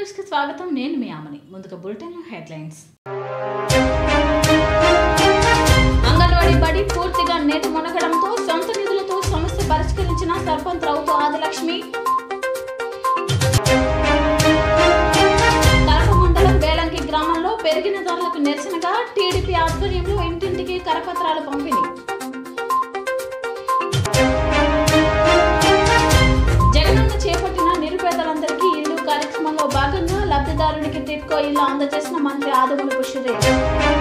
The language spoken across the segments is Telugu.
న్యూస్ కి స్వాగతం నేను మీ ఆమని ముందుగా బులెటిన్ లో హెడ్లైన్స్ అంగన్వాడీ బడి పూర్తిగా నేటి మునగడంతో సొంత నిధులతో సమస్య పరిష్కరించిన సర్పంచ్ రావుతో ఆదిలక్ష్మి కడప మండలం వేలంకి గ్రామంలో పెరిగిన ధరలకు నిరసనగా టీడీపీ ఆధ్వర్యంలో ఇంటింటికి కరపత్రాలు పంపిణీ జగనన్న చేపట్టిన నిరుపేదలందరికీ ఇల్లు కార్యక్రమంలో భాగంగా లబ్ధిదారునికి టిట్కో ఇల్లు అందజేసిన మంత్రి ఆదములపు సురేష్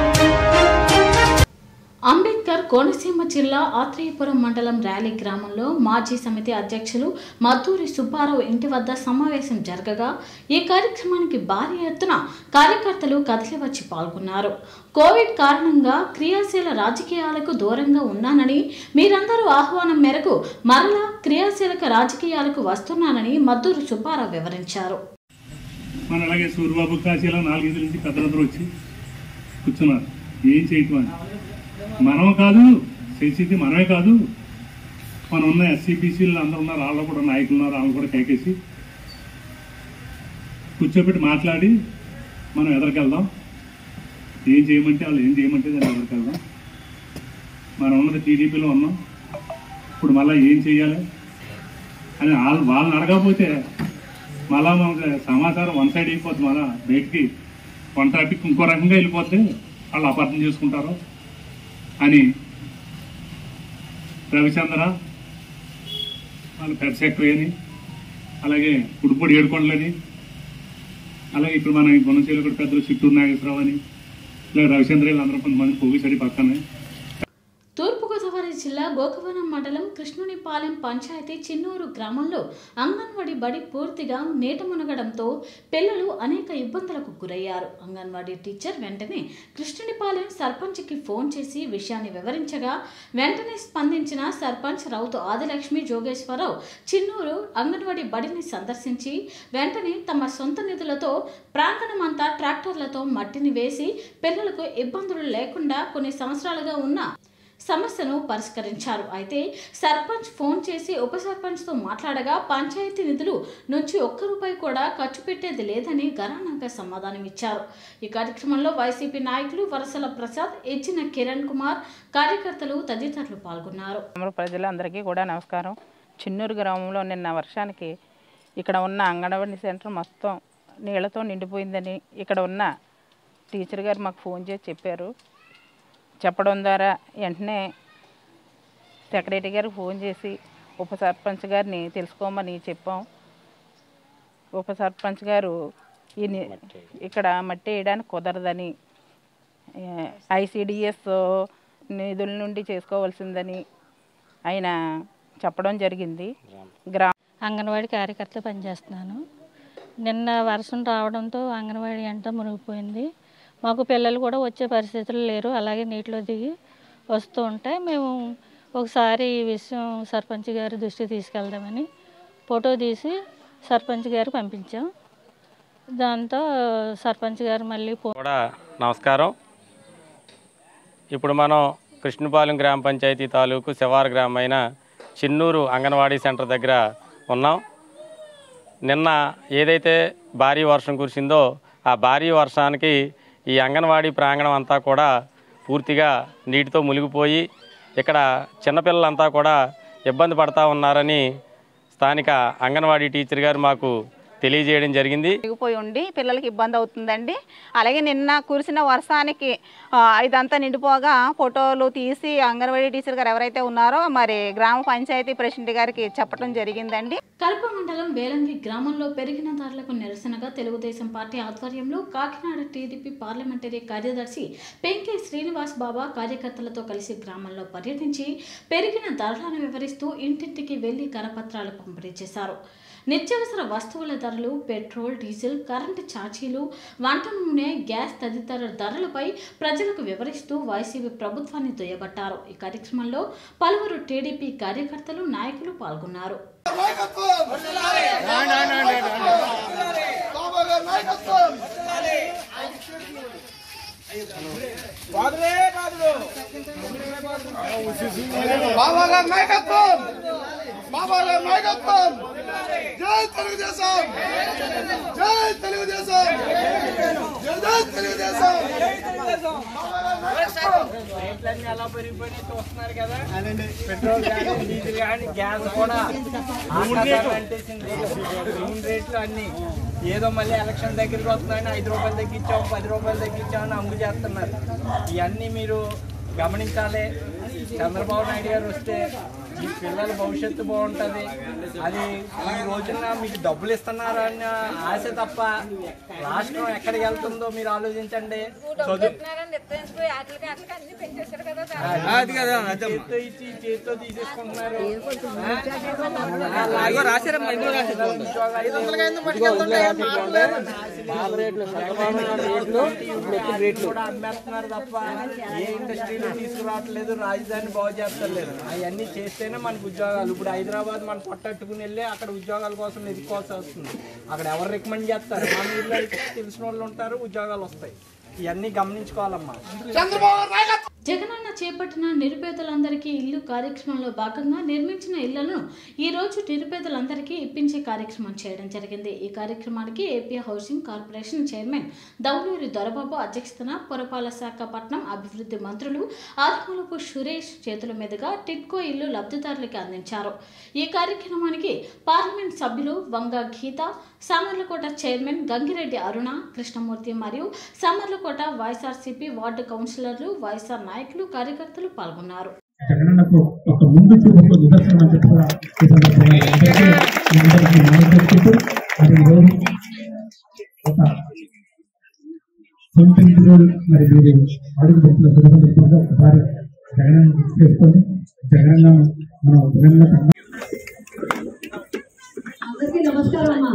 అంబేద్కర్ కోనసీమ జిల్లా ఆత్రేయపురం మండలం ర్యాలీ గ్రామంలో మాజీ సమితి అధ్యక్షులు మద్దూరి సుబ్బారావు ఇంటి వద్ద సమావేశం జరగగా ఈ కార్యక్రమానికి భారీ ఎత్తున కార్యకర్తలు కదిలి వచ్చి పాల్గొన్నారు కోవిడ్ కారణంగా క్రియాశీల రాజకీయాలకు దూరంగా ఉన్నానని మీరందరూ ఆహ్వానం మేరకు మరలా క్రియాశీలక రాజకీయాలకు వస్తున్నానని మద్దూరి సుబ్బారావు వివరించారు మన అలాగే సూర్యబాబు కాశీలో నాలుగైదు నుంచి పెద్దలందరూ వచ్చి కూర్చున్నారు ఏం చేయటం అని మనం కాదు చేసేది మనమే కాదు మనం ఉన్న ఎస్సీబీసీలు అందరూ ఉన్నారు వాళ్ళు కూడా నాయకులు ఉన్నారు వాళ్ళు కూడా కేకేసి కూర్చోబెట్టి మాట్లాడి మనం ఎదరికెళ్దాం ఏం చేయమంటే వాళ్ళు ఏం చేయమంటే దాన్ని ఎదరికెళ్దాం మనం ఉన్నది టీడీపీలో ఉన్నాం ఇప్పుడు మళ్ళీ ఏం చేయాలి అని వాళ్ళు వాళ్ళని అడగకపోతే మళ్ళా మనకి సమాచారం వన్ సైడ్ అయిపోద్ది మళ్ళా బయటికి వన్ టాపిక్ ఇంకో రకంగా వెళ్ళిపోతే వాళ్ళు అపార్థం చేసుకుంటారు అని రవిచంద్ర వాళ్ళ పెద్ద సెక్రటరీ అని అలాగే కుడిపొడి ఏడుకొండలని అలాగే ఇప్పుడు మన గుణశీల కూడా పెద్దలు చిట్టూరు నాగేశ్వరరావు అని ఇలా రవిచంద్ర వీళ్ళందరూ కొంతమంది పోగేసరి పక్కనే తూర్పుగోదావరి జిల్లా గోకవరం మండలం కృష్ణునిపాలెం పంచాయతీ చిన్నూరు గ్రామంలో అంగన్వాడీ బడి పూర్తిగా నీట మునగడంతో పిల్లలు అనేక ఇబ్బందులకు గురయ్యారు అంగన్వాడీ టీచర్ వెంటనే కృష్ణునిపాలెం సర్పంచ్కి ఫోన్ చేసి విషయాన్ని వివరించగా వెంటనే స్పందించిన సర్పంచ్ రౌతు ఆదిలక్ష్మి జోగేశ్వరరావు చిన్నూరు అంగన్వాడీ బడిని సందర్శించి వెంటనే తమ సొంత నిధులతో ప్రాంగణమంతా ట్రాక్టర్లతో మట్టిని వేసి పిల్లలకు ఇబ్బందులు లేకుండా కొన్ని సంవత్సరాలుగా ఉన్న సమస్యను పరిష్కరించారు అయితే సర్పంచ్ ఫోన్ చేసి ఉప సర్పంచ్తో మాట్లాడగా పంచాయతీ నిధులు నుంచి ఒక్క రూపాయి కూడా ఖర్చు పెట్టేది లేదని గరానంగా సమాధానం ఇచ్చారు ఈ కార్యక్రమంలో వైసీపీ నాయకులు వరసల ప్రసాద్ ఇచ్చిన కిరణ్ కుమార్ కార్యకర్తలు తదితరులు పాల్గొన్నారు గ్రామ ప్రజలందరికీ కూడా నమస్కారం చిన్నూరు గ్రామంలో నిన్న వర్షానికి ఇక్కడ ఉన్న అంగన్వాడీ సెంటర్ మొత్తం నీళ్లతో నిండిపోయిందని ఇక్కడ ఉన్న టీచర్ గారు మాకు ఫోన్ చేసి చెప్పారు చెప్పడం ద్వారా వెంటనే సెక్రటరీ గారికి ఫోన్ చేసి ఉప సర్పంచ్ గారిని తెలుసుకోమని చెప్పాం ఉప సర్పంచ్ గారు ఈ ని- ఇక్కడ మట్టి వేయడానికి కుదరదని ఐసిడిఎస్ నిధుల నుండి చేసుకోవాల్సిందని ఆయన చెప్పడం జరిగింది గ్రామ అంగన్వాడీ కార్యకర్త పనిచేస్తున్నాను నిన్న వర్షం రావడంతో అంగన్వాడీ అంతా మునిగిపోయింది మాకు పిల్లలు కూడా వచ్చే పరిస్థితులు లేరు అలాగే నీటిలో దిగి వస్తూ ఉంటే మేము ఒకసారి ఈ విషయం సర్పంచ్ గారి దృష్టికి తీసుకెళ్దామని ఫోటో తీసి సర్పంచ్ గారు పంపించాం దాంతో సర్పంచ్ గారు మళ్ళీ ఫో కూడా నమస్కారం ఇప్పుడు మనం కృష్ణపాలెం గ్రామ పంచాయతీ తాలూకు శివారు గ్రామమైన చిన్నూరు అంగన్వాడీ సెంటర్ దగ్గర ఉన్నాం నిన్న ఏదైతే భారీ వర్షం కురిసిందో ఆ భారీ వర్షానికి ఈ అంగన్వాడీ ప్రాంగణం అంతా కూడా పూర్తిగా నీటితో మునిగిపోయి ఇక్కడ చిన్నపిల్లలంతా కూడా ఇబ్బంది పడతా ఉన్నారని స్థానిక అంగన్వాడీ టీచర్ గారు మాకు తెలియజేయడం జరిగింది మునిగిపోయి ఉండి పిల్లలకి ఇబ్బంది అవుతుందండి అలాగే నిన్న కురిసిన వర్షానికి ఆ, ఇదంతా నిండిపోగా ఫోటోలు తీసి అంగన్వాడీ టీచర్ గారు ఎవరైతే ఉన్నారో మరి గ్రామ పంచాయతీ ప్రెసిడెంట్ గారికి చెప్పడం జరిగిందండి కల్ప మండలం వేలంగి గ్రామంలో పెరిగిన ధరలకు నిరసనగా తెలుగుదేశం పార్టీ ఆధ్వర్యంలో కాకినాడ టీడీపీ పార్లమెంటరీ కార్యదర్శి పెంకే శ్రీనివాస్ బాబా కార్యకర్తలతో కలిసి గ్రామంలో పర్యటించి పెరిగిన ధరలను వివరిస్తూ ఇంటింటికి వెళ్లి కరపత్రాలు పంపిణీ చేశారు నిత్యావసర వస్తువుల ధరలు పెట్రోల్ డీజిల్ కరెంటు ఛార్జీలు వంట నూనె గ్యాస్ తదితర ధరలపై ప్రజలకు వివరిస్తూ వైసీపీ ప్రభుత్వాన్ని దుయ్యబట్టారు ఈ కార్యక్రమంలో పలువురు టీడీపీ కార్యకర్తలు నాయకులు పాల్గొన్నారు బాబా గారి నాయకత్వం బాబా గారి నాయకత్వం జై తెలుగుదేశం జై తెలుగుదేశం జై జై తెలుగుదేశం రేట్లన్నీ ఎలా పెరిగిపోయినాయి చూస్తున్నారు కదా పెట్రోల్ కానీ డీజిల్ కానీ గ్యాస్ కూడా ఆకాశాన్ని అంటేసింది నూనె రేట్లు అన్ని ఏదో మళ్ళీ ఎలక్షన్ దగ్గరికి వస్తున్నాయని ఐదు రూపాయలు తగ్గించాం పది రూపాయలు తగ్గించామని అమ్ము చేస్తున్నారు ఇవన్నీ మీరు గమనించాలి చంద్రబాబు నాయుడు గారు వస్తే మీ పిల్లల భవిష్యత్తు బాగుంటుంది అది ఈ రోజున మీకు డబ్బులు ఇస్తున్నారన్న ఆశ తప్ప రాష్ట్రం ఎక్కడికి వెళ్తుందో మీరు ఆలోచించండి చదువు అది కదా చేత్తో ఇచ్చి చేత్తో తీసేసుకుంటున్నారు రాశారమ్మా ఇందులో కూడా అమ్మేస్తున్నారు తప్ప ఏ ఇండస్ట్రీలు తీసుకురావట్లేదు రాజధాని బాగు చేస్తలేదు అవన్నీ చేస్తేనే మనకు ఉద్యోగాలు ఇప్పుడు హైదరాబాద్ మనం పొట్టట్టుకుని వెళ్ళి అక్కడ ఉద్యోగాల కోసం ఎదుర్కోవాల్సి వస్తుంది అక్కడ ఎవరు రికమెండ్ చేస్తారు మన ఊళ్ళో అయితే తెలిసిన వాళ్ళు ఉంటారు ఉద్యోగాలు వస్తాయి ఇవన్నీ గమనించుకోవాలమ్మా చంద్రబాబు నాయకత్వం జగనన్న చేపట్టిన నిరుపేదలందరికీ ఇల్లు కార్యక్రమంలో భాగంగా నిర్మించిన ఇళ్లను ఈ రోజు నిరుపేదలందరికీ ఇప్పించే కార్యక్రమం చేయడం జరిగింది ఈ కార్యక్రమానికి AP housing corporation chairman Dauluri Dorababu అధ్యక్షతన పురపాలక శాఖ పట్నం అభివృద్ధి మంత్రులు ఆదిమూలపు సురేష్ చేతుల మీదుగా టిట్కో ఇల్లు లబ్ధిదారులకు అందించారు ఈ కార్యక్రమానికి పార్లమెంట్ సభ్యులు వంగ గీత సామర్లకోట చైర్మన్ గంగిరెడ్డి అరుణ కృష్ణమూర్తి మరియు సామర్లకోట వైఎస్ఆర్సీపీ వార్డు కౌన్సిలర్లు వైఎస్ఆర్ నాయకులు కార్యకర్తలు పాల్గొన్నారు జగనన్నకు ఒక ముందు చూపు నిదర్శనం అని చెప్పి కూడా ఈ సందర్భంగా అందరికీ మీ అందరికీ మనం చెప్పుకుంటూ అది ఈరోజు ఒక సొంత ఇంటిలో మరి మీరు అడుగు పెట్టిన శుభ సందర్భంగా ఒకసారి జగనన్న గుర్తు చేసుకొని జగనన్న మనం జగనన్న అందరికీ నమస్కారం అమ్మా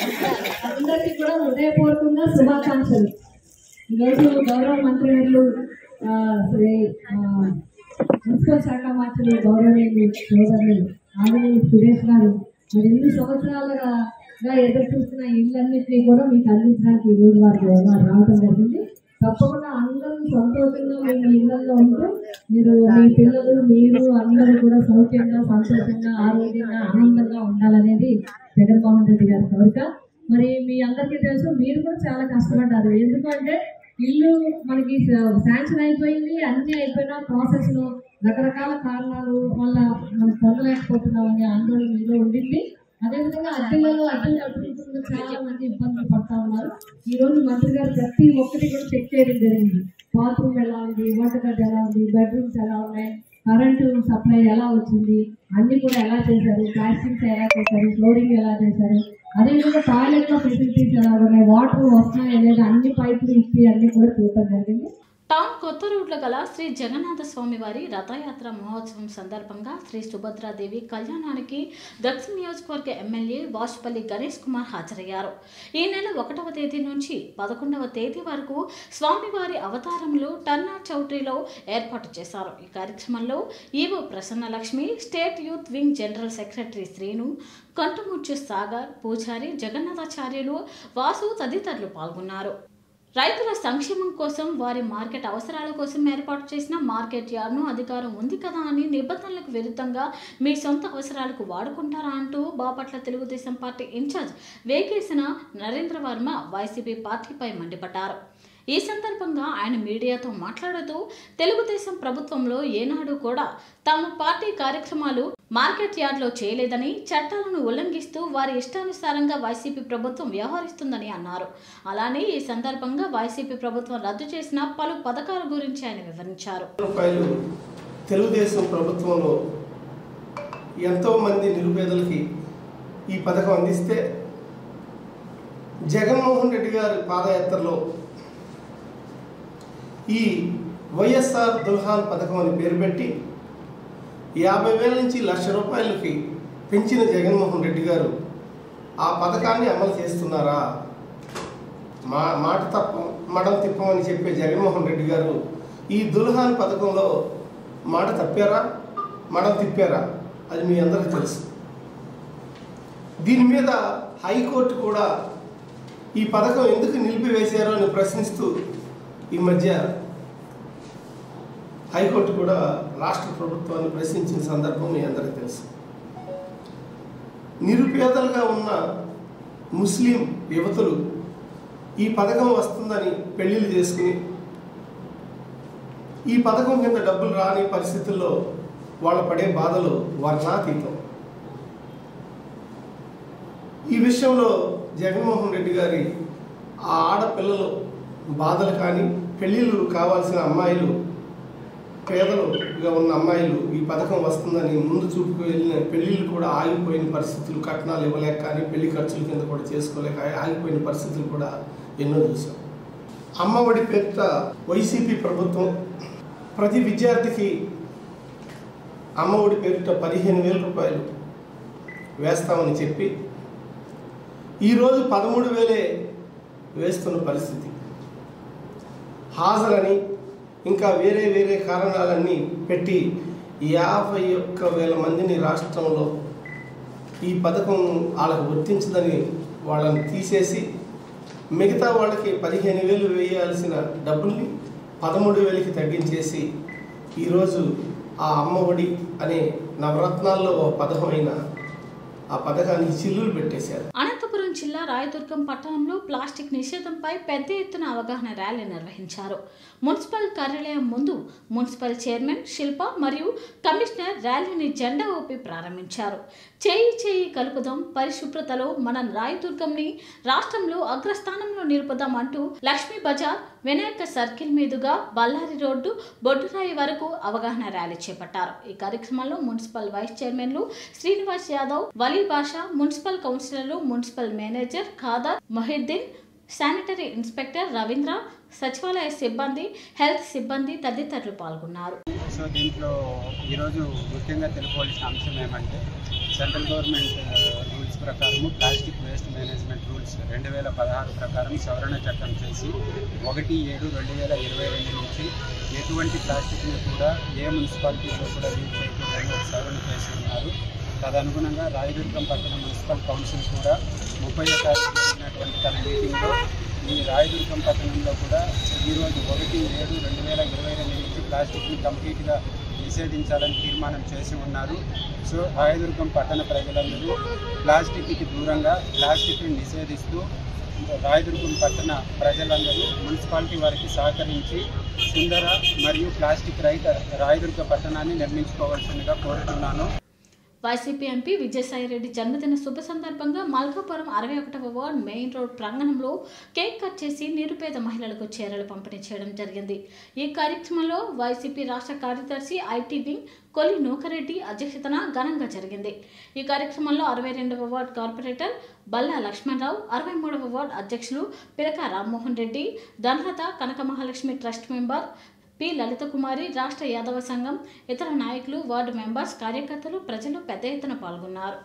అందరికీ కూడా హృదయపూర్వకంగా శుభాకాంక్షలు ఈరోజు గౌరవ మంత్రివర్యులు ఆ, శ్రీ ఆ, మున్సిపల్ శాఖ మంత్రులు గౌరవనీయులు సోదరులు ఆంజనేయ సురేష్ గారు మరి ఎన్ని సంవత్సరాలుగా గా ఎదురు చూస్తున్న ఇళ్ళన్నింటినీ కూడా మీకు అందించడానికి ఈ రోజు వారికి వారు రావడం జరిగింది తప్పకుండా అందరూ సంతోషంగా మీ మీ ఇళ్లలో ఉంటూ మీరు మీ పిల్లలు మీరు అందరూ కూడా సౌఖ్యంగా సంతోషంగా ఆరోగ్యంగా ఆనందంగా ఉండాలనేది జగన్మోహన్ రెడ్డి గారి కోరిక మరి మీ అందరికీ తెలుసు మీరు కూడా చాలా కష్టపడ్డారు ఎందుకంటే ఇల్లు మనకి స- శాంక్షన్ అయిపోయింది అన్నీ అయిపోయినా ప్రాసెస్లో రకరకాల కారణాల వల్ల మనం పొందలేకపోతున్నామని ఆందోళన మీలో ఉండింది అదేవిధంగా అద్దెలలో అద్దెలు కట్టుకుంటున్న చాలా మంది ఇబ్బందులు పడతా ఉన్నారు ఈ రోజు మంత్రి గారు ప్రతి ఒక్కటి కూడా చెక్ చేయడం జరిగింది బాత్రూమ్ ఎలా ఉంది వంటగది ఎలా ఉంది బెడ్రూమ్స్ ఎలా ఉన్నాయి కరెంటు సప్లై ఎలా వచ్చింది అన్ని కూడా ఎలా చేశారు ప్లాస్టిక్స్ ఎలా చేశారు ఫ్లోరింగ్ ఎలా చేశారు అదేవిధంగా టాయిలెట్ లో ఫెసిలిటీస్ ఎలా ఉన్నాయి వాటర్ వస్తున్నాయి లేదా అన్ని పైపులు ఇచ్చి అన్ని కూడా చూడటం జరిగింది టౌన్ కొత్త రోడ్ల గల శ్రీ జగన్నాథ స్వామి వారి రథయాత్ర మహోత్సవం సందర్భంగా శ్రీ సుభద్రాదేవి కళ్యాణానికి దక్షిణ నియోజకవర్గ ఎమ్మెల్యే వాజ్పల్లి గణేష్ కుమార్ హాజరయ్యారు ఈ నెల ఒకటవ తేదీ నుంచి పదకొండవ తేదీ వరకు స్వామివారి అవతారంలో టర్నా చౌట్రీలో ఏర్పాటు చేశారు ఈ కార్యక్రమంలో EO Prasanna Lakshmi state youth wing general secretary Srinu Kantumuchu Sagar పూజారి జగన్నాథాచార్యులు వాసు తదితరులు పాల్గొన్నారు రైతుల సంక్షేమం కోసం వారి మార్కెట్ అవసరాల కోసం ఏర్పాటు చేసిన మార్కెట్ యార్డ్ను అధికారం ఉంది కదా అని నిబంధనలకు విరుద్ధంగా మీ సొంత అవసరాలకు వాడుకుంటారా అంటూ Bapatla Telugu Desam party incharge Vegesina Narendra Varma YCP పార్టీపై మండిపడ్డారు ఈ సందర్భంగా ఆయన మీడియాతో మాట్లాడుతూ తెలుగుదేశం ప్రభుత్వంలో ఏనాడు కూడా తమ పార్టీ కార్యక్రమాలు మార్కెట్ యార్డ్లో చేయలేదని చట్టాలను ఉల్లంఘిస్తూ వారి ఇష్టానుసారంగా వైసీపీ ప్రభుత్వం వ్యవహరిస్తుందని అన్నారు అలానే ఈ సందర్భంగా వైసీపీ ప్రభుత్వం రద్దు చేసిన పలు పథకాల గురించి ఆయన వివరించారు రూపాయలు తెలుగుదేశం ప్రభుత్వంలో ఎంతోమంది నిరుపేదలకి ఈ పథకం అందిస్తే జగన్మోహన్ రెడ్డి గారి పాదయాత్రలో ఈ వైఎస్ఆర్ దుల్హాన్ పథకం అని పేరు పెట్టి యాభై వేల నుంచి లక్ష రూపాయలకి పెంచిన జగన్మోహన్ రెడ్డి గారు ఆ పథకాన్ని అమలు చేస్తున్నారా మా మాట తప్ప మడం తిప్పమని చెప్పే జగన్మోహన్ రెడ్డి గారు ఈ దుల్హాన్ పథకంలో మాట తప్పారా మడం తిప్పారా అది మీ అందరికీ తెలుసు దీని మీద హైకోర్టు కూడా ఈ పథకం ఎందుకు నిలిపివేశారో అని ప్రశ్నిస్తూ ఈ మధ్య హైకోర్టు కూడా రాష్ట్ర ప్రభుత్వాన్ని ప్రశ్నించిన సందర్భం మీ అందరికీ తెలుసు నిరుపేదలుగా ఉన్న ముస్లిం యువతులు ఈ పథకం వస్తుందని పెళ్లిళ్ళు చేసుకుని ఈ పథకం కింద డబ్బులు రాని పరిస్థితుల్లో వాళ్ళు పడే బాధలు వర్ణాతీతం ఈ విషయంలో జగన్మోహన్ రెడ్డి గారి ఆ ఆడపిల్లలు బాధలు కానీ పెళ్ళిళ్ళు కావాల్సిన అమ్మాయిలు పేదలుగా ఉన్న అమ్మాయిలు ఈ పథకం వస్తుందని ముందు చూపుకు వెళ్ళిన పెళ్ళిళ్ళు కూడా ఆగిపోయిన పరిస్థితులు కట్నాలు ఇవ్వలేక కానీ పెళ్లి ఖర్చుల కింద కూడా చేసుకోలేక ఆగిపోయిన పరిస్థితులు కూడా ఎన్నో చూసాం అమ్మఒడి పేరిట వైసీపీ ప్రభుత్వం ప్రతి విద్యార్థికి అమ్మఒడి పేరిట పదిహేను వేల రూపాయలు వేస్తామని చెప్పి ఈరోజు పదమూడు వేలే వేస్తున్న పరిస్థితి హాజరని ఇంకా వేరే వేరే కారణాలన్నీ పెట్టి యాభై ఒక్క వేల మందిని రాష్ట్రంలో ఈ పథకం వాళ్ళకు వర్తించదని వాళ్ళని తీసేసి మిగతా వాళ్ళకి పదిహేను వేలు వేయాల్సిన డబ్బుల్ని పదమూడు వేలకి తగ్గించేసి ఈరోజు ఆ అమ్మఒడి అనే నవరత్నాల్లో ఒక పథకమైన ఆ పథకానికి చిల్లులు పెట్టేశారు అనంతపురం జిల్లా రాయదుర్గం పట్టణంలో ప్లాస్టిక్ నిషేధంపై పెద్ద ఎత్తున అవగాహన ర్యాలీ నిర్వహించారు మున్సిపల్ కార్యాలయం ముందు మున్సిపల్ చైర్మన్ శిల్ప మరియు కమిషనర్ ర్యాలీని జెండా ఊపి ప్రారంభించారు చేయి చేయి కలుపుదాం పరిశుభ్రతలో మన రాయదుర్గంని రాష్ట్రంలో అగ్రస్థానంలో నిలుపుదాం అంటూ లక్ష్మీ బజార్ వినాయక సర్కిల్ మీదుగా బళ్ళారి రోడ్డు బొడ్డురాయి వరకు అవగాహన ర్యాలీ చేపట్టారు ఈ కార్యక్రమంలో మున్సిపల్ వైస్ చైర్మన్లు శ్రీనివాస్ యాదవ్ వలీ బాషా మున్సిపల్ కౌన్సిలర్లు municipal manager Khader Mohiddin sanitary inspector Ravindra సచివాలయ సిబ్బంది హెల్త్ సిబ్బంది తదితరులు పాల్గొన్నారు సో దీంట్లో ఈరోజు ముఖ్యంగా తెలుసుకోవాల్సిన అంశం ఏమంటే సెంట్రల్ గవర్నమెంట్ రూల్స్ ప్రకారము ప్లాస్టిక్ వేస్ట్ మేనేజ్మెంట్ రూల్స్ రెండు వేల పదహారు ప్రకారం సవరణ చట్టం చేసి ఒకటి ఏడు రెండు వేల ఇరవై రెండు నుంచి ఎటువంటి ప్లాస్టిక్ని కూడా ఏ మున్సిపాలిటీలో కూడా యూజ్ చేయకూడదని ఒక సవరణ చేసి ఉన్నారు తదనుగుణంగా రాయదుర్గం పట్టణ మున్సిపల్ కౌన్సిల్ కూడా ముప్పై తారీఖు జరిగినటువంటి తన మీటింగ్లో ఈ రాయదుర్గం పట్టణంలో కూడా ఈరోజు ఒకటి ఏడు రెండు వేల ఇరవై రెండు నుంచి ప్లాస్టిక్ని కంప్లీట్గా నిషేధించాలని తీర్మానం చేసి ఉన్నారు సో రాయదుర్గం పట్టణ ప్రజలందరూ ప్లాస్టిక్కి దూరంగా ప్లాస్టిక్ని నిషేధిస్తూ రాయదుర్గం పట్టణ ప్రజలందరూ మున్సిపాలిటీ వారికి సహకరించి సుందర మరియు ప్లాస్టిక్ రహిత రాయదుర్గ పట్టణాన్ని నిర్మించుకోవాల్సిందిగా కోరుతున్నాను వైసీపీ ఎంపీ విజయసాయిరెడ్డి జన్మదిన శుభ సందర్భంగా మల్కాపురం అరవై ఒకటవ వార్డ్ మెయిన్ రోడ్ ప్రాంగణంలో కేక్ కట్ చేసి నిరుపేద మహిళలకు చీరలు పంపిణీ చేయడం జరిగింది ఈ కార్యక్రమంలో వైసీపీ రాష్ట్ర కార్యదర్శి ఐటీ వింగ్ కొల్లి నూకరెడ్డి అధ్యక్షతన ఘనంగా జరిగింది ఈ కార్యక్రమంలో అరవై రెండవ వార్డ్ కార్పొరేటర్ బల్లా లక్ష్మణరావు అరవై మూడవ వార్డ్ అధ్యక్షులు Pilaka Rammohan Reddy Dhanalatha Kanaka Mahalakshmi trust member P Lalitha Kumari రాష్ట్ర యాదవ సంఘం ఇతర నాయకులు వార్డు మెంబర్స్ కార్యకర్తలు ప్రజలు పెద్ద ఎత్తున పాల్గొన్నారు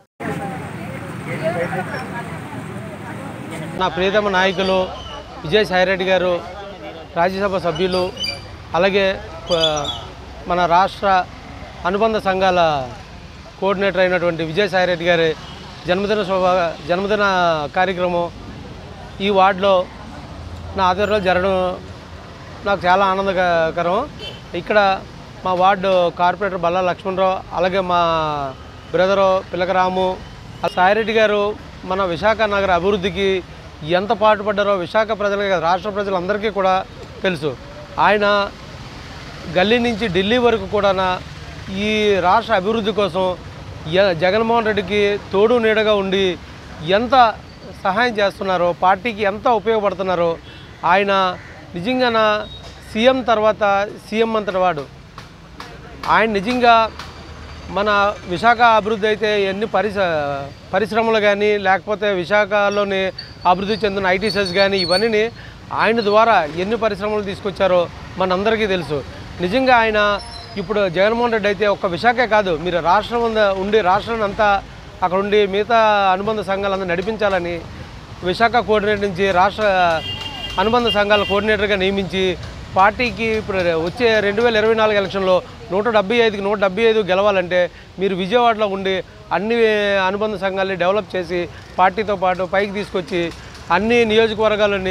నా ప్రియతమ నాయకులు విజయసాయిరెడ్డి గారు రాజ్యసభ సభ్యులు అలాగే ప- మన రాష్ట్ర అనుబంధ సంఘాల కోఆర్డినేటర్ అయినటువంటి విజయసాయిరెడ్డి గారి జన్మదిన శోభ జన్మదిన కార్యక్రమం ఈ వార్డులో నా ఆధ్వర్యంలో జరగడం నాకు చాలా ఆనందకరం ఇక్కడ మా వార్డు కార్పొరేటర్ బల్లా లక్ష్మణరావు అలాగే మా బ్రదరు పిల్లకరాము ఆ సాయిరెడ్డి గారు మన విశాఖ నగర అభివృద్ధికి ఎంత పాటుపడ్డారో విశాఖ ప్రజలకి కాదు, రాష్ట్ర ప్రజలందరికీ కూడా తెలుసు ఆయన గల్లీ నుంచి ఢిల్లీ వరకు కూడా ఈ రాష్ట్ర అభివృద్ధి కోసం య- జగన్మోహన్ రెడ్డికి తోడు నీడగా ఉండి ఎంత సహాయం చేస్తున్నారో పార్టీకి ఎంత ఉపయోగపడుతున్నారో ఆయన నిజంగా నా సీఎం తర్వాత సీఎం అంతటి వాడు ఆయన నిజంగా మన విశాఖ అభివృద్ధి అయితే ఎన్ని పరిస పరిశ్రమలు కానీ లేకపోతే విశాఖలోని అభివృద్ధి చెందిన ఐటీ సెస్ కానీ ఇవన్నీ ఆయన ద్వారా ఎన్ని పరిశ్రమలు తీసుకొచ్చారో మనందరికీ తెలుసు నిజంగా ఆయన ఇప్పుడు జగన్మోహన్ రెడ్డి అయితే ఒక్క విశాఖే కాదు మీరు రాష్ట్రం ఉంద- ఉండి రాష్ట్రాన్ని అంతా అక్కడ ఉండి మిగతా అనుబంధ సంఘాలందరూ నడిపించాలని విశాఖ కోఆర్డినేటర్ నుంచి రాష్ట్ర అనుబంధ సంఘాల కోఆర్డినేటర్గా నియమించి పార్టీకి ఇప్పుడు వచ్చే రెండు వేల ఇరవై నాలుగు ఎలక్షన్లో నూట డెబ్బై ఐదుకి నూట డెబ్బై ఐదు గెలవాలంటే మీరు విజయవాడలో ఉండి అన్ని అనుబంధ సంఘాలని డెవలప్ చేసి పార్టీతో పాటు పైకి తీసుకొచ్చి అన్ని నియోజకవర్గాలని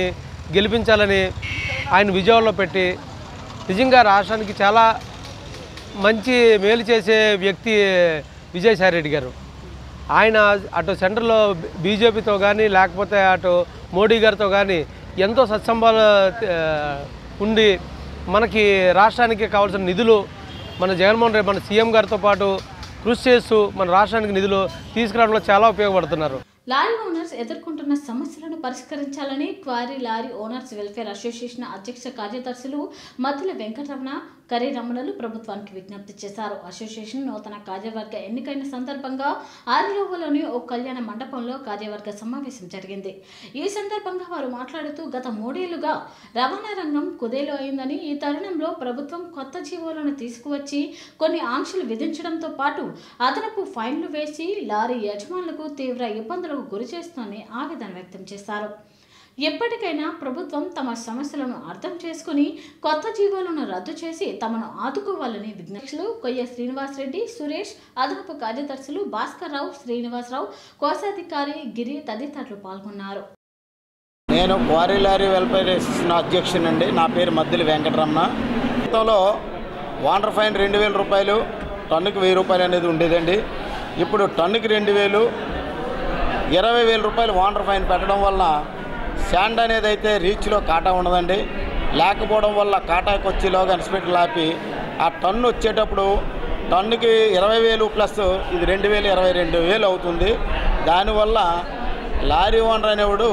గెలిపించాలని ఆయన విజయవాడలో పెట్టి నిజంగా రాష్ట్రానికి చాలా మంచి మేలు చేసే వ్యక్తి విజయసాయి రెడ్డి గారు ఆయన అటు సెంటర్లో బీజేపీతో కానీ లేకపోతే అటు మోడీ గారితో కానీ ఎంతో సత్సంబాలు ఆ, ఉండి మనకి రాష్ట్రానికి కావాల్సిన నిధులు మన జగన్మోహన్ రెడ్డి మన సీఎం గారితో పాటు కృషి చేస్తూ మన రాష్ట్రానికి నిధులు తీసుకురావడంలో చాలా ఉపయోగపడుతున్నారు లారీ ఓనర్స్ ఎదుర్కొంటున్న సమస్యలను పరిష్కరించాలని quarry lorry owners welfare association అధ్యక్ష కార్యదర్శులు మద్దుల వెంకటరమణ కరీ రమణలు ప్రభుత్వానికి విజ్ఞప్తి చేశారు అసోసియేషన్ నూతన కార్యవర్గ ఎన్నికైన సందర్భంగా ఆరిలోవలోని ఓ కళ్యాణ మండపంలో కార్యవర్గ సమావేశం జరిగింది ఈ సందర్భంగా వారు మాట్లాడుతూ గత మూడేళ్లుగా రవాణా రంగం కుదేలు అయిందని ఈ తరుణంలో ప్రభుత్వం కొత్త జీవోలను తీసుకువచ్చి కొన్ని ఆంక్షలు విధించడంతో పాటు అదనపు ఫైన్లు వేసి లారీ యజమానులకు తీవ్ర ఇబ్బందులకు గురి చేస్తోందని ఆవేదన వ్యక్తం చేశారు ఎప్పటికైనా ప్రభుత్వం తమ సమస్యలను అర్థం చేసుకుని కొత్త జీవోలను రద్దు చేసి తమను ఆదుకోవాలని విజ్ఞప్తులు కొయ్య శ్రీనివాసరెడ్డి సురేష్ అదనపు కార్యదర్శులు భాస్కర్ రావు శ్రీనివాసరావు కోశాధికారి గిరి తదితరులు పాల్గొన్నారు నేను క్వారీ లారీ వెల్ఫేర్ అసోసియేషన్ అధ్యక్షునండి నా పేరు మద్దిలి వెంకటరమణ గతంలో వాటర్ ఫైన్ రెండు వేల రూపాయలు టన్నుకి వెయ్యి రూపాయలు అనేది ఉండేదండి ఇప్పుడు టన్నుకి రెండు వేలు ఇరవై వేల రూపాయలు వాటర్ ఫైన్ పెట్టడం వల్ల శాండ్ అనేది అయితే రీచ్లో కాటా ఉండదండి లేకపోవడం వల్ల కాటాకి వచ్చేలోగా ఇన్స్పెక్టర్ ఆపి ఆ టన్ను వచ్చేటప్పుడు టన్నుకి ఇరవై వేలు ప్లస్ ఇది రెండు వేలు ఇరవై రెండు వేలు అవుతుంది దానివల్ల లారీ ఓనర్ అనేవాడు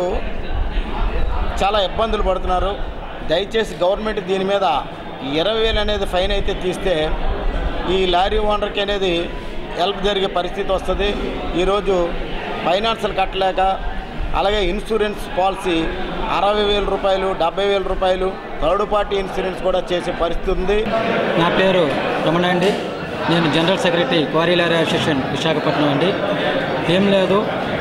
చాలా ఇబ్బందులు పడుతున్నారు దయచేసి గవర్నమెంట్ దీని మీద ఇరవై వేలు అనేది ఫైన్ అయితే తీస్తే ఈ లారీ ఓనర్కి అనేది హెల్ప్ జరిగే పరిస్థితి వస్తుంది ఈరోజు ఫైనాన్షియల్ కట్టలేక అలాగే ఇన్సూరెన్స్ పాలసీ అరవై వేల రూపాయలు డెబ్బై వేల రూపాయలు థర్డ్ పార్టీ ఇన్సూరెన్స్ కూడా చేసే పరిస్థితి ఉంది నా పేరు రమణ అండి నేను general secretary quarry lorry association Visakhapatnam అండి ఏం లేదు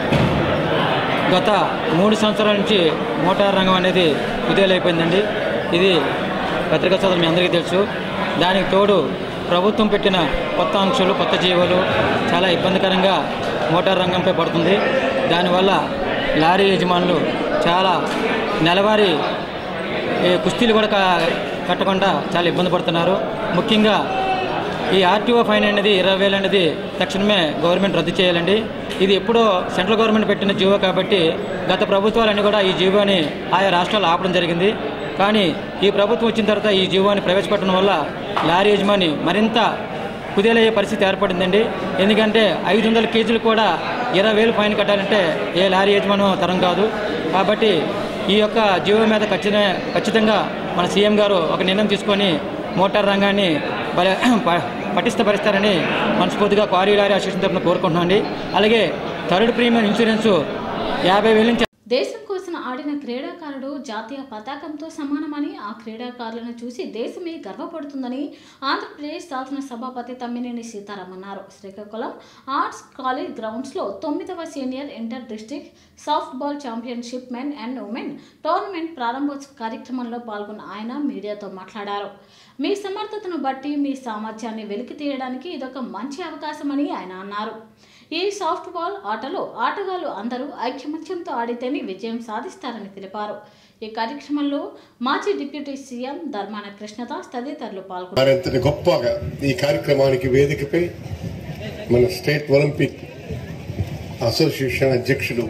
గత మూడు సంవత్సరాల నుంచి మోటార్ రంగం అనేది కుదేలైపోయిందండి ఇది పత్రికా సోదరు మీ అందరికీ తెలుసు దానికి తోడు ప్రభుత్వం పెట్టిన కొత్త ఆంక్షలు కొత్త జీవోలు చాలా ఇబ్బందికరంగా మోటార్ రంగంపై పడుతుంది దానివల్ల లారీ యజమానులు చాలా నెలవారీ ఈ కుస్తీలు కూడా క- కట్టకుండా చాలా ఇబ్బంది పడుతున్నారు ముఖ్యంగా ఈ ఆర్టీఓ ఫైన్ అనేది ఇరవై వేలు అనేది తక్షణమే గవర్నమెంట్ రద్దు చేయాలండి ఇది ఎప్పుడో సెంట్రల్ గవర్నమెంట్ పెట్టిన జీవో కాబట్టి గత ప్రభుత్వాలన్నీ కూడా ఈ జీవోని ఆయా రాష్ట్రాలు ఆపడం జరిగింది కానీ ఈ ప్రభుత్వం వచ్చిన తర్వాత ఈ జీవోని ప్రవేశపెట్టడం వల్ల లారీ యజమాని మరింత కుదేలయ్యే పరిస్థితి ఏర్పడిందండి ఎందుకంటే ఐదు వందల కేజీలు కూడా ఇరవై వేలు ఫైన్ కట్టాలంటే ఏ లారీ యజమానం తరం కాదు కాబట్టి ఈ యొక్క జీవో మీద ఖచ్చితంగా ఖచ్చితంగా మన సీఎం గారు ఒక నిర్ణయం తీసుకొని మోటార్ రంగాన్ని బల- ప- పటిష్టపరుస్తారని మనస్ఫూర్తిగా క్వారీ లారీ అసోసియేషన్ తరఫున కోరుకుంటున్నామండి అలాగే థర్డ్ ప్రీమియం ఇన్సూరెన్స్ యాభై వేల నుంచి దేశం కోసం ఆడిన క్రీడాకారుడు జాతీయ పతాకంతో సమానమని ఆ క్రీడాకారులను చూసి దేశమే గర్వపడుతుందని ఆంధ్రప్రదేశ్ శాసన సభాపతి తమ్మినేని సీతారాం అన్నారు శ్రీకాకుళం ఆర్ట్స్ కాలేజ్ గ్రౌండ్స్లో తొమ్మిదవ senior inter district softball championship men and women tournament ప్రారంభోత్సవ కార్యక్రమంలో పాల్గొన్న ఆయన మీడియాతో మాట్లాడారు మీ సమర్థతను బట్టి మీ సామర్థ్యాన్ని వెలికి తీయడానికి ఇదొక మంచి అవకాశమని ఆయన అన్నారు ఈ సాఫ్ట్ బాల్ ఆటలో ఆటగాళ్లు అందరూ ఐక్యమత్యంతో ఆడితేనే విజయం సాధిస్తారని తెలిపారు ఈ కార్యక్రమంలో మాజీ డిప్యూటీ సీఎం ధర్మాన కృష్ణదాస్ తదితరులు పాల్గొన్నారు మరింత గొప్పగా ఈ కార్యక్రమానికి వేదికపై మన స్టేట్ ఒలింపిక్ అసోసియేషన్ అధ్యక్షుడు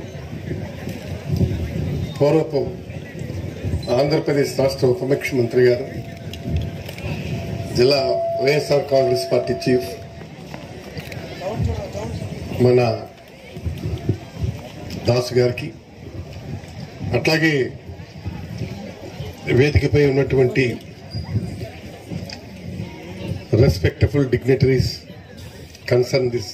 పూర్వపు ఆంధ్రప్రదేశ్ రాష్ట్ర ఉప ముఖ్యమంత్రి గారు జిల్లా వైఎస్ఆర్ కాంగ్రెస్ పార్టీ చీఫ్ మన దాస్ గారికి అట్లాగే వేదికపై ఉన్నటువంటి రెస్పెక్టఫుల్ డిగ్నిటరీస్ కన్సర్న్ దిస్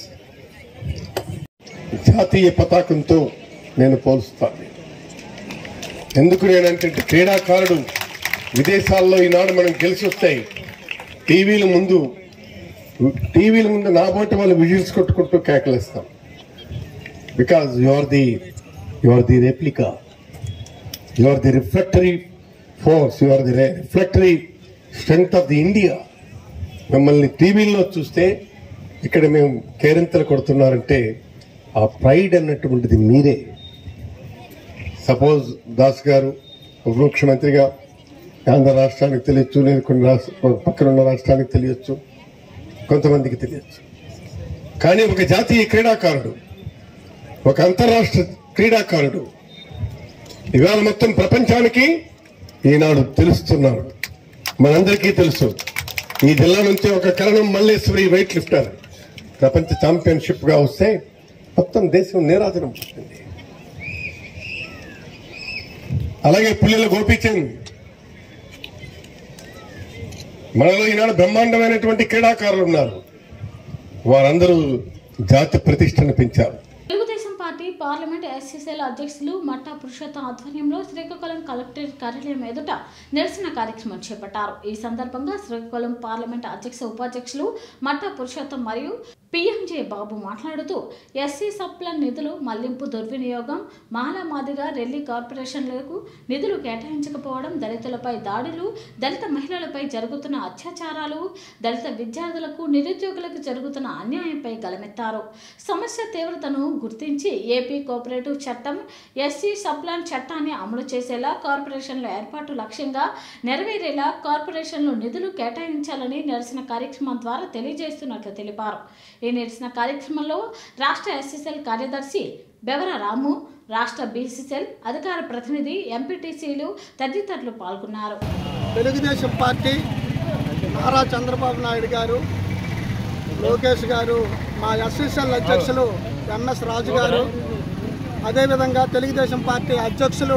జాతీయ పతాకంతో నేను పోలుస్తాను ఎందుకు నేనంటే క్రీడాకారుడు విదేశాల్లో ఈనాడు మనం గెలిచి వస్తాయి టీవీల ముందు టీవీల ముందు నా బోటి వాళ్ళు విజువల్స్ కొట్టుకుంటూ కేకలేస్తాం because you are the you are the replica you are the refractory force you are the refractory strength of the India మిమ్మల్ని టీవీల్లో చూస్తే ఇక్కడ మేము కేరింతలు కొడుతున్నారంటే ఆ ప్రైడ్ అన్నటువంటిది మీరే సపోజ్ దాస్ గారు ఉప ముఖ్యమంత్రిగా ఆంధ్ర రాష్ట్రానికి తెలియచ్చు లేదు కొన్ని రాష్ట్ర పక్కన ఉన్న రాష్ట్రానికి తెలియచ్చు కొంతమందికి తెలియచ్చు కానీ ఒక జాతీయ క్రీడాకారుడు ఒక అంతర్రాష్ట్ర క్రీడాకారుడు ఇవాళ మొత్తం ప్రపంచానికి ఈనాడు తెలుస్తున్నాడు మనందరికీ తెలుసు ఈ జిల్లా నుంచి ఒక కరణం మల్లేశ్వరి వెయిట్ లిఫ్టర్ ప్రపంచ ఛాంపియన్షిప్ గా వస్తే మొత్తం దేశం నీరాజనం పుట్టింది అలాగే పుల్లెల గోపీచంద్ మనలో ఈనాడు బ్రహ్మాండమైనటువంటి క్రీడాకారులు ఉన్నారు వారందరూ జాతి ప్రతిష్టను పెంచారు తెలుగుదేశం పార్టీ పార్లమెంట్ ఎస్సీసీల అధ్యక్షులు మట్టా పురుషోత్తం ఆధ్వర్యంలో శ్రీకాకుళం కలెక్టరేట్ కార్యాలయం ఎదుట నిరసన కార్యక్రమం చేపట్టారు ఈ సందర్భంగా శ్రీకాకుళం పార్లమెంట్ అధ్యక్ష ఉపాధ్యక్షులు మట్టా పురుషోత్తం మరియు పిఎంజే బాబు మాట్లాడుతూ ఎస్సీ సప్లన్ నిధులు మళ్లింపు దుర్వినియోగం మాలా మాదిగా రెల్లి కార్పొరేషన్లకు నిధులు కేటాయించకపోవడం దళితులపై దాడులు దళిత మహిళలపై జరుగుతున్న అత్యాచారాలు దళిత విద్యార్థులకు నిరుద్యోగులకు జరుగుతున్న అన్యాయంపై గలమెత్తారు సమస్య తీవ్రతను గుర్తించి ఏపీ కోఆపరేటివ్ చట్టం ఎస్సీ సప్లాన్ చట్టాన్ని అమలు చేసేలా కార్పొరేషన్ల ఏర్పాటు లక్ష్యంగా నెరవేరేలా కార్పొరేషన్లు నిధులు కేటాయించాలని నిరసన కార్యక్రమం ద్వారా తెలియజేస్తున్నట్లు తెలిపారు ఈ నిరసన కార్యక్రమంలో రాష్ట్ర ఎస్సీసీఎల్ కార్యదర్శి బెవర రాము రాష్ట్ర బీసీసీఎల్ అధికార ప్రతినిధి ఎంపీటీసీలు తదితరులు పాల్గొన్నారు తెలుగుదేశం పార్టీ నారా చంద్రబాబు నాయుడు గారు లోకేష్ గారు మా ఎస్ఎస్ఎల్ అధ్యక్షులు ఎంఎస్ రాజు గారు అదేవిధంగా తెలుగుదేశం పార్టీ అధ్యక్షులు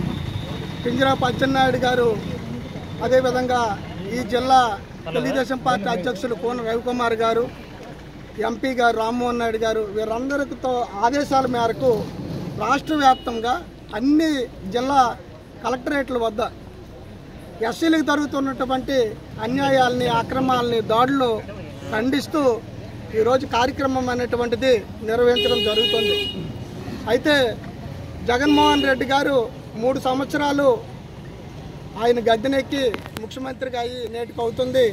పింజరాపు అచ్చెన్నాయుడు గారు అదేవిధంగా ఈ జిల్లా తెలుగుదేశం పార్టీ అధ్యక్షులు కోన రవికుమార్ గారు ఎంపీ గారు రామ్మోహన్ నాయుడు గారు వీరందరితో ఆదేశాల మేరకు రాష్ట్ర వ్యాప్తంగా అన్ని జిల్లా కలెక్టరేట్ల వద్ద ఎస్సీలకు జరుగుతున్నటువంటి అన్యాయాల్ని అక్రమాలని దాడులు ఖండిస్తూ ఈరోజు కార్యక్రమం అనేటువంటిది నిర్వహించడం జరుగుతుంది అయితే జగన్మోహన్ రెడ్డి గారు మూడు సంవత్సరాలు ఆయన గద్దెనెక్కి ముఖ్యమంత్రిగా అయ్యి నేటికి అవుతుంది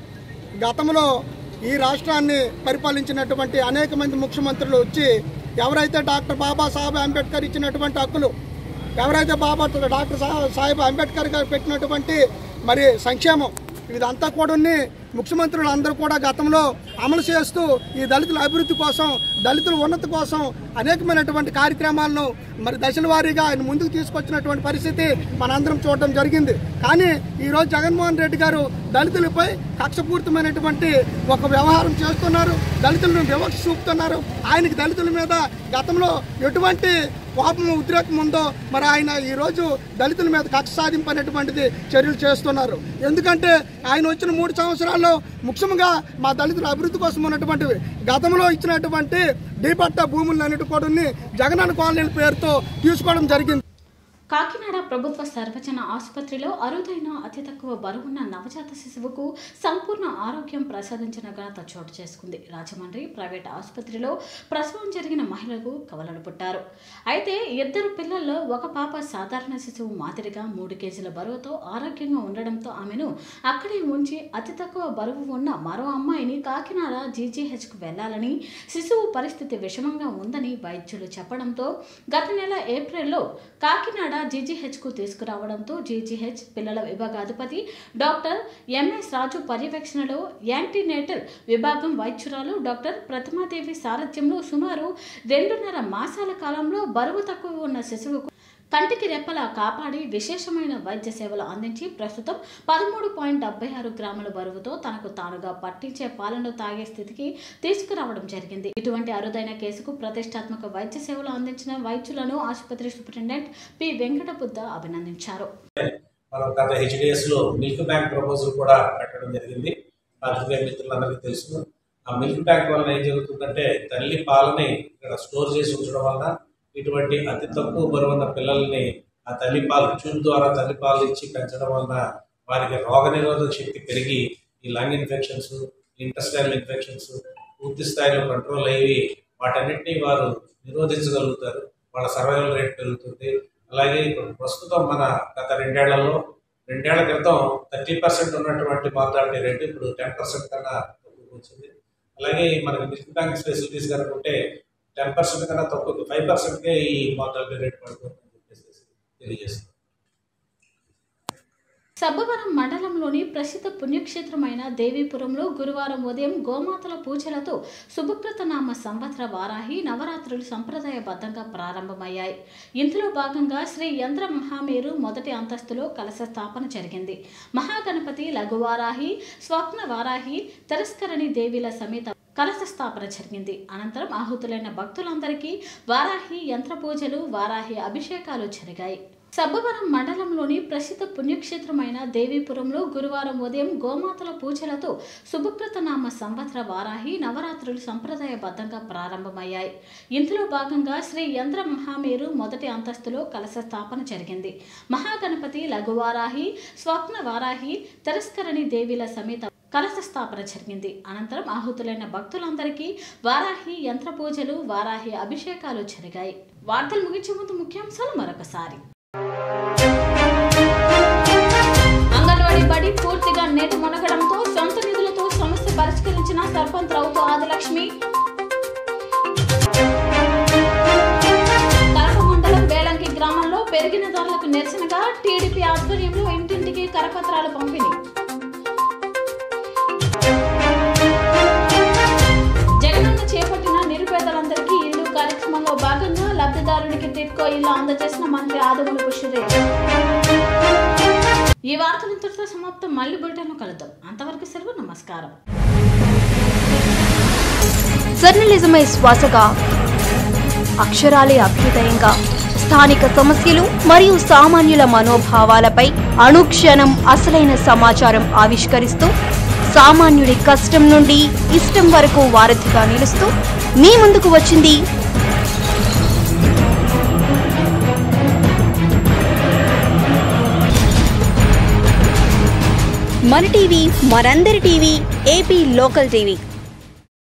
గతంలో ఈ రాష్ట్రాన్ని పరిపాలించినటువంటి అనేక మంది ముఖ్యమంత్రులు వచ్చి ఎవరైతే డాక్టర్ బాబాసాహెబ్ అంబేద్కర్ ఇచ్చినటువంటి హక్కులు ఎవరైతే బాబా డాక్టర్ సా- సాహెబ్ అంబేద్కర్ గారు పెట్టినటువంటి మరి సంక్షేమం ఇదంతా కూడా ముఖ్యమంత్రులు అందరూ కూడా గతంలో అమలు చేస్తూ ఈ దళితుల అభివృద్ధి కోసం దళితుల ఉన్నతి కోసం అనేకమైనటువంటి కార్యక్రమాలను మరి దశల వారీగా ఆయన ముందుకు తీసుకొచ్చినటువంటి పరిస్థితి మనందరం చూడడం జరిగింది కానీ ఈరోజు జగన్మోహన్ రెడ్డి గారు దళితులపై కక్షపూరితమైనటువంటి ఒక వ్యవహారం చేస్తున్నారు దళితులను వివక్ష చూపుతున్నారు ఆయనకి దళితుల మీద గతంలో ఎటువంటి కోపం ఉద్రేకం ఉందో మరి ఆయన ఈరోజు దళితుల మీద కక్ష సాధింపు అనేటువంటిది చర్యలు చేస్తున్నారు ఎందుకంటే ఆయన వచ్చిన మూడు సంవత్సరాల్లో ముఖ్యంగా మా దళితుల అభివృద్ధి కోసం ఉన్నటువంటి గతంలో ఇచ్చినటువంటి డీపట్ట భూములన్నిటి కూడా జగనన్న కాలనీల పేరుతో తీసుకోవడం జరిగింది కాకినాడ ప్రభుత్వ సర్వజన ఆసుపత్రిలో అరుదైన అతి తక్కువ బరువున్న నవజాత శిశువుకు సంపూర్ణ ఆరోగ్యం ప్రసాదించిన ఘనత చోటు చేసుకుంది రాజమండ్రి ప్రైవేట్ ఆసుపత్రిలో ప్రసవం జరిగిన మహిళకు కవలలు పుట్టారు అయితే ఇద్దరు పిల్లల్లో ఒక పాప సాధారణ శిశువు మాదిరిగా మూడు కేజీల బరువుతో ఆరోగ్యంగా ఉండడంతో ఆమెను అక్కడే ఉంచి అతి తక్కువ బరువు ఉన్న మరో అమ్మాయిని కాకినాడ జీజీహెచ్కు వెళ్లాలని శిశువు పరిస్థితి విషమంగా ఉందని వైద్యులు చెప్పడంతో గత నెల ఏప్రిల్లో కాకినాడ జీజీహెచ్కు తీసుకురావడంతో జీజీహెచ్ పిల్లల విభాగాధిపతి డాక్టర్ ఎంఎస్ రాజు పర్యవేక్షణలో యాంటీనేటల్ విభాగం వైద్యురాలు డాక్టర్ ప్రతిమాదేవి సారథ్యంలో సుమారు రెండున్నర మాసాల కాలంలో బరువు తక్కువ ఉన్న శిశువుకు కంటికి రెప్పలా కాపాడి విశేషమైన వైద్య సేవలు అందించి ప్రస్తుతం పదమూడు పాయింట్ డెబ్బై ఆరు గ్రాముల బరువుతో తనకు తానుగా పట్టించే పాలన తాగే స్థితికి తీసుకురావడం జరిగింది ఇటువంటి అరుదైన కేసుకు ప్రతిష్టాత్మక వైద్య సేవలు అందించిన వైద్యులను ఆసుపత్రి సూపరింటెండెంట్ పి వెంకట బుద్ధ అభినందించారు మనం గత హెచ్డిఎస్ లో మిల్క్ బ్యాంక్ ప్రపోజల్ కూడా పెట్టడం జరిగింది పాత్రికేయ మిత్రులందరికీ తెలుసు ఆ మిల్క్ బ్యాంక్ వలన ఏం జరుగుతుందంటే తల్లి పాలని ఇక్కడ స్టోర్ చేసి ఉంచడం వలన ఇటువంటి అతి తక్కువ బరువున్న పిల్లల్ని ఆ తల్లి పాలు ట్యూబ్ ద్వారా తల్లి పాలు ఇచ్చి పెంచడం వలన వారికి రోగనిరోధక శక్తి పెరిగి ఈ లంగ్ ఇన్ఫెక్షన్స్ ఇంటెస్టైల్ ఇన్ఫెక్షన్స్ పూర్తి స్థాయిలో కంట్రోల్ అయ్యి వాటన్నిటినీ వారు నిరోధించగలుగుతారు వాళ్ళ సర్వైవల్ రేట్ పెరుగుతుంది అలాగే ఇప్పుడు ప్రస్తుతం మన గత రెండేళ్లలో రెండేళ్ల క్రితం థర్టీ పర్సెంట్ ఉన్నటువంటి మార్టాలిటీ రేట్ ఇప్పుడు టెన్ పర్సెంట్ కన్నా తక్కువకు వచ్చింది అలాగే మనకి మిల్క్ బ్యాంక్ ఫెసిలిటీస్ కనుక ఉంటే టెన్ పర్సెంట్ కన్నా తక్కువ ఫైవ్ పర్సెంట్కే ఈ మార్టాలిటీ రేట్ పడుతుందని చెప్పేసి తెలియజేస్తుంది సబ్బవరం మండలంలోని ప్రసిద్ధ పుణ్యక్షేత్రమైన దేవీపురంలో గురువారం ఉదయం గోమాతల పూజలతో శుభకృత నామ సంవత్సర వారాహి నవరాత్రులు సంప్రదాయబద్ధంగా ప్రారంభమయ్యాయి ఇందులో భాగంగా శ్రీ యంత్ర మహామేరు మొదటి అంతస్తులో కలశ స్థాపన జరిగింది మహాగణపతి లఘువారాహి స్వప్న వారాహి తిరస్కరణి దేవీల సమేత కలశ స్థాపన జరిగింది అనంతరం ఆహుతులైన భక్తులందరికీ వారాహి యంత్ర పూజలు వారాహి అభిషేకాలు జరిగాయి సబ్బవరం మండలంలోని ప్రసిద్ధ పుణ్యక్షేత్రమైన దేవీపురంలో గురువారం ఉదయం గోమాతల పూజలతో శుభకృత నామ సంవత్సర వారాహి నవరాత్రులు సంప్రదాయబద్ధంగా ప్రారంభమయ్యాయి ఇందులో భాగంగా శ్రీ యంత్ర మహామేరు మొదటి అంతస్తులో కలశ స్థాపన జరిగింది మహాగణపతి లఘువారాహి స్వప్న వారాహి తిరస్కరణి దేవీల సమేత కలశ స్థాపన జరిగింది అనంతరం ఆహుతులైన భక్తులందరికీ వారాహి యంత్ర పూజలు వారాహి అభిషేకాలు జరిగాయి వార్తలు ముగించే ముందు ముఖ్యాంశాలు మరొకసారి అంగన్వాడీ బడి పూర్తిగా నేటి మునగడంతో సొంత నిధులతో సమస్య పరిష్కరించిన సర్పంచ్ రావుతో ఆదిలక్ష్మి కడప మండలం వేలంకి గ్రామంలో పెరిగిన ధరలకు నిరసనగా టీడీపీ ఆధ్వర్యంలో ఇంటింటికి కరపత్రాలు పంపిణీ జగనన్న చేపట్టిన నిరుపేదలందరికీ ఇల్లు కార్యక్రమంలో భాగంగా లబ్ధిదారునికి టిట్కో ఇల్లు అందజేసిన మంత్రి ఆదములు సురేష్ ఈ వార్తలు ఇంతటితో సమాప్తం మళ్ళీ బులెటిన్లో కలుద్దాం అంతవరకు సెలవు నమస్కారం జర్నలిజమే శ్వాసగా అక్షరాలే అభ్యుదయంగా స్థానిక సమస్యలు మరియు సామాన్యుల మనోభావాలపై అనుక్షణం అసలైన సమాచారం ఆవిష్కరిస్తూ సామాన్యుడి కష్టం నుండి ఇష్టం వరకు వారధిగా నిలుస్తూ మీ ముందుకు వచ్చింది మన టీవీ మనందరి టీవీ ఏపీ లోకల్ టీవీ